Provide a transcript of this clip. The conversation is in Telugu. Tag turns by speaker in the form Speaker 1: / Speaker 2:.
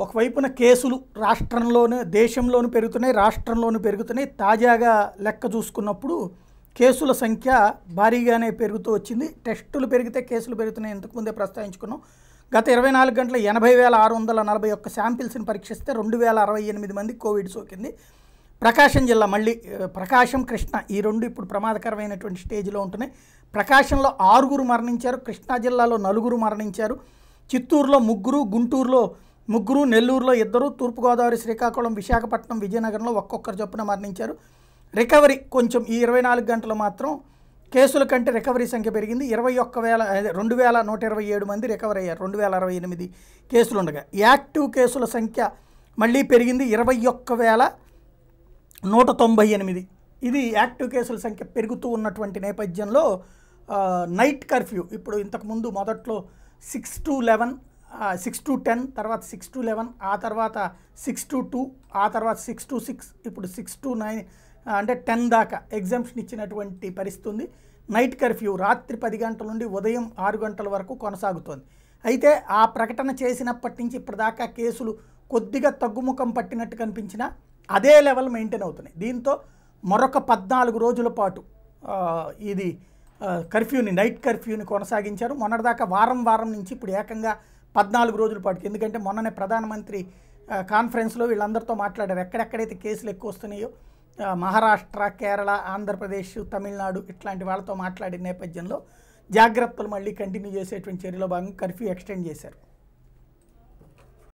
Speaker 1: ఒకవైపున కేసులు రాష్ట్రంలోను దేశంలోను పెరుగుతున్నాయి రాష్ట్రంలోను పెరుగుతున్నాయి తాజాగా లెక్క చూసుకున్నప్పుడు కేసుల సంఖ్య భారీగానే పెరుగుతూ వచ్చింది టెస్టులు పెరిగితే కేసులు పెరుగుతున్నాయి ఇంతకుముందే ప్రస్తావించుకున్నాం గత ఇరవై నాలుగు గంటల ఎనభై వేల ఆరు వందల నలభై ఒక్క శాంపిల్స్ని పరీక్షిస్తే రెండు వేల అరవై ఎనిమిది మంది కోవిడ్ సోకింది ప్రకాశం జిల్లా మళ్ళీ ఆ, ప్రకాశం కృష్ణ ఈ రెండు ఇప్పుడు ప్రమాదకరమైనటువంటి స్టేజ్లో ఉంటున్నాయి ప్రకాశంలో ఆరుగురు మరణించారు కృష్ణా జిల్లాలో నలుగురు మరణించారు చిత్తూరులో ముగ్గురు గుంటూరులో ముగ్గురు నెల్లూరులో ఇద్దరు తూర్పుగోదావరి శ్రీకాకుళం విశాఖపట్నం విజయనగరంలో ఒక్కొక్కరు చొప్పున మరణించారు రికవరీ కొంచెం ఈ ఇరవై నాలుగు గంటలు మాత్రం కేసుల కంటే రికవరీ సంఖ్య పెరిగింది ఇరవై ఒక్క వేల అదే, రెండు వేల నూట ఇరవై ఏడు మంది రికవర్ అయ్యారు రెండు వేల అరవై ఎనిమిది కేసులు ఉండగా యాక్టివ్ కేసుల సంఖ్య మళ్ళీ పెరిగింది ఇరవై ఒక్క వేల నూట తొంభై ఎనిమిది ఇది యాక్టివ్ కేసుల సంఖ్య పెరుగుతూ ఉన్నటువంటి నేపథ్యంలో ఆ, నైట్ కర్ఫ్యూ ఇప్పుడు ఇంతకుముందు మొదట్లో six to eleven six to ten తర్వాత సిక్స్ టు లెవెన్ ఆ తర్వాత సిక్స్ టు టూ ఆ తర్వాత సిక్స్ టు సిక్స్ ఇప్పుడు సిక్స్ టు నైన్ అంటే టెన్ దాకా ఎగ్జామ్షన్ ఇచ్చినటువంటి పరిస్థితి ఉంది నైట్ కర్ఫ్యూ రాత్రి పది గంటల నుండి ఉదయం ఆరు గంటల వరకు కొనసాగుతోంది అయితే ఆ ప్రకటన చేసినప్పటి నుంచి ఇప్పటిదాకా కేసులు కొద్దిగా తగ్గుముఖం పట్టినట్టు కనిపించినా అదే లెవెల్ మెయింటైన్ అవుతున్నాయి దీంతో మరొక పద్నాలుగు రోజుల పాటు ఆ, ఇది ఆ, కర్ఫ్యూని నైట్ కర్ఫ్యూని కొనసాగించారు మొన్నటిదాకా వారం వారం నుంచి ఇప్పుడు ఏకంగా పద్నాలుగు రోజుల పాటు ఎందుకంటే మొన్ననే ప్రధానమంత్రి ఆ, కాన్ఫరెన్స్లో వీళ్ళందరితో మాట్లాడారు ఎక్కడెక్కడైతే కేసులు ఎక్కువ వస్తున్నాయో ఆ, మహారాష్ట్ర కేరళ ఆంధ్రప్రదేశ్ తమిళనాడు ఇట్లాంటి వాళ్ళతో మాట్లాడిన నేపథ్యంలో జాగ్రత్తలు మళ్ళీ కంటిన్యూ చేసేటువంటి చర్యలో భాగంగా కర్ఫ్యూ ఎక్స్టెండ్ చేశారు